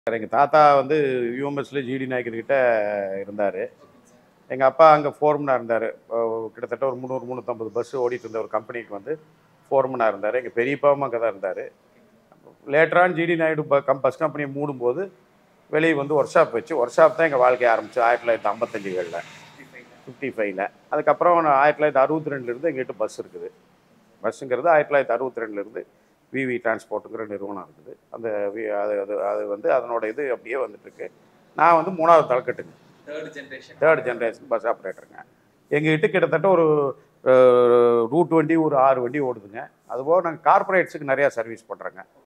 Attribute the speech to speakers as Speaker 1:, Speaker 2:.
Speaker 1: எங்கள் தாத்தா வந்து யூஎம்எஸ்ல ஜிடி நாயக்கர் கிட்ட இருந்தார் எங்கள் அப்பா அங்கே ஃபோர்மனாக இருந்தார் கிட்டத்தட்ட ஒரு முந்நூறு முந்நூற்றம்பது பஸ் ஓடிட்டு இருந்த ஒரு கம்பெனிக்கு வந்து ஃபோர்மனாக இருந்தார் எங்கள் பெரியப்பாவும் அங்கே தான் இருந்தார் லேட்டரான் ஜிடி நாயுடு ப கம் பஸ் கம்பெனியை மூடும்போது வெளியே வந்து ஒர்க் ஷாப் வச்சு ஒர்க் ஷாப் தான் எங்கள் வாழ்க்கையை ஆரம்பிச்சு ஆயிரத்தி தொள்ளாயிரத்தி ஐம்பத்தஞ்சுகளில் ஃபிஃப்டி ஃபைவ்ல அதுக்கப்புறம் நான் ஆயிரத்தி தொள்ளாயிரத்தி அறுபத்தி ரெண்டுலேருந்து எங்ககிட்ட பஸ் இருக்குது பஸ்ஸுங்கிறது ஆயிரத்தி தொள்ளாயிரத்தி அறுபத்தி ரெண்டுலேருந்து விவி டிரான்ஸ்போர்ட்டுங்கிற நிறுவனம் இருக்குது அந்த வி- அது அது அது வந்து அதனோட இது அப்படியே வந்துட்டுருக்கு நான் வந்து மூணாவது தலைக்கட்டுங்க
Speaker 2: third generation
Speaker 1: third generation bus ஆப்ரேட்டருங்க எங்ககிட்ட கிட்டத்தட்ட ஒரு ரூட் வண்டி ஒரு ஆறு வண்டி ஓடுதுங்க அதுபோக நாங்கள் கார்ப்பரேட்ஸுக்கு நிறையா சர்வீஸ் பண்ணுறோங்க